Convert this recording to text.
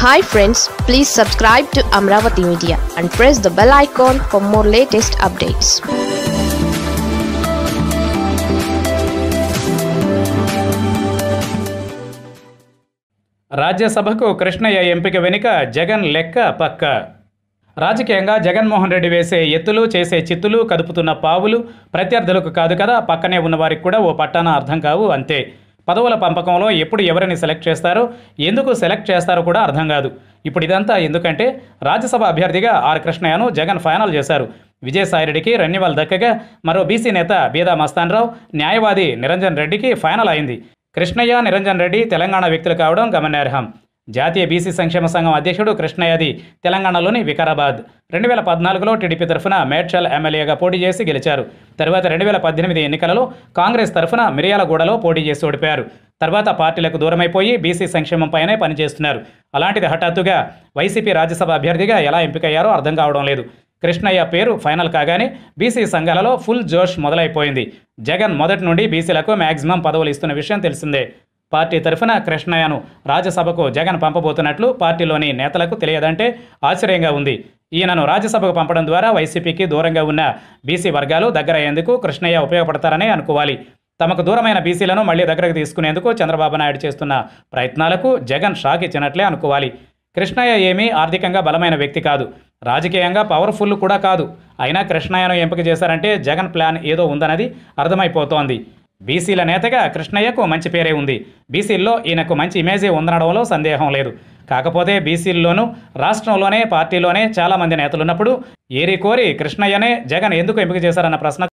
hi friends please subscribe to Amaravati media and press the bell icon for more latest updates రాజ్యసభకు కృష్ణయ్య ఎంపిక వెనుక జగన్ లెక్క పక్క రాజకీయంగా జగన్మోహన్ రెడ్డి వేసే ఎత్తులు చేసే చిత్తులు కదుపుతున్న పావులు ప్రత్యర్థులకు కాదు కదా పక్కనే ఉన్న వారికి కూడా ఓ పట్టాన అర్థం కావు అంతే పదవుల పంపకంలో ఎప్పుడు ఎవరిని సెలెక్ట్ చేస్తారో ఎందుకు సెలెక్ట్ చేస్తారో కూడా అర్థం కాదు ఇప్పుడు ఇదంతా ఎందుకంటే రాజ్యసభ అభ్యర్థిగా ఆర్ కృష్ణయ్యను జగన్ ఫైనల్ చేశారు విజయసాయిరెడ్డికి రెన్యువల్ దక్కగా మరో బీసీ నేత బీదా మస్తాన్రావు న్యాయవాది నిరంజన్ రెడ్డికి ఫైనల్ అయింది కృష్ణయ్య నిరంజన్ రెడ్డి తెలంగాణ వ్యక్తులు కావడం గమనార్హం జాతీయ బీసీ సంక్షేమ సంఘం అధ్యక్షుడు కృష్ణయ్యది తెలంగాణలోని వికారాబాద్ రెండు వేల పద్నాలుగులో టీడీపీ తరఫున మేడ్చల్ ఎమ్మెల్యేగా పోటీ చేసి గెలిచారు తర్వాత రెండు వేల పద్దెనిమిది ఎన్నికలలో కాంగ్రెస్ తరఫున మిర్యాలగూడలో పోటీ చేసి ఓడిపారు తర్వాత పార్టీలకు దూరమైపోయి బీసీ సంక్షేమంపైనే పనిచేస్తున్నారు అలాంటిది హఠాత్తుగా వైసీపీ రాజ్యసభ అభ్యర్థిగా ఎలా ఎంపికయ్యారో అర్థం కావడం లేదు కృష్ణయ్య పేరు ఫైనల్ కాగానే బీసీ సంఘాలలో ఫుల్ జోష్ మొదలైపోయింది జగన్ మొదటి నుండి బీసీలకు మ్యాక్సిమం పదవులు ఇస్తున్న విషయం తెలిసిందే పార్టీ తరఫున కృష్ణయ్యను రాజ్యసభకు జగన్ పంపబోతున్నట్లు పార్టీలోని నేతలకు తెలియదంటే ఆశ్చర్యంగా ఉంది ఈయనను రాజ్యసభకు పంపడం ద్వారా వైసీపీకి దూరంగా ఉన్న బీసీ వర్గాలు దగ్గరయ్యేందుకు కృష్ణయ్య ఉపయోగపడతారని అనుకోవాలి తమకు దూరమైన బీసీలను మళ్లీ దగ్గరకు తీసుకునేందుకు చంద్రబాబు నాయుడు చేస్తున్న ప్రయత్నాలకు జగన్ షాక్ ఇచ్చినట్లే అనుకోవాలి కృష్ణయ్య ఏమీ ఆర్థికంగా బలమైన వ్యక్తి కాదు రాజకీయంగా పవర్ఫుల్ కూడా కాదు అయినా కృష్ణయ్యను ఎంపిక చేశారంటే జగన్ ప్లాన్ ఏదో ఉందన్నది అర్థమైపోతోంది బీసీల నేతగా కృష్ణయ్యకు మంచి పేరే ఉంది బీసీల్లో ఈయనకు మంచి ఇమేజే ఉందనడంలో సందేహం లేదు కాకపోతే బీసీల్లోనూ రాష్ట్రంలోనే పార్టీలోనే చాలామంది నేతలున్నప్పుడు ఏరి కోరి కృష్ణయ్యనే జగన్ ఎందుకు ఎంపిక చేశారన్న ప్రశ్న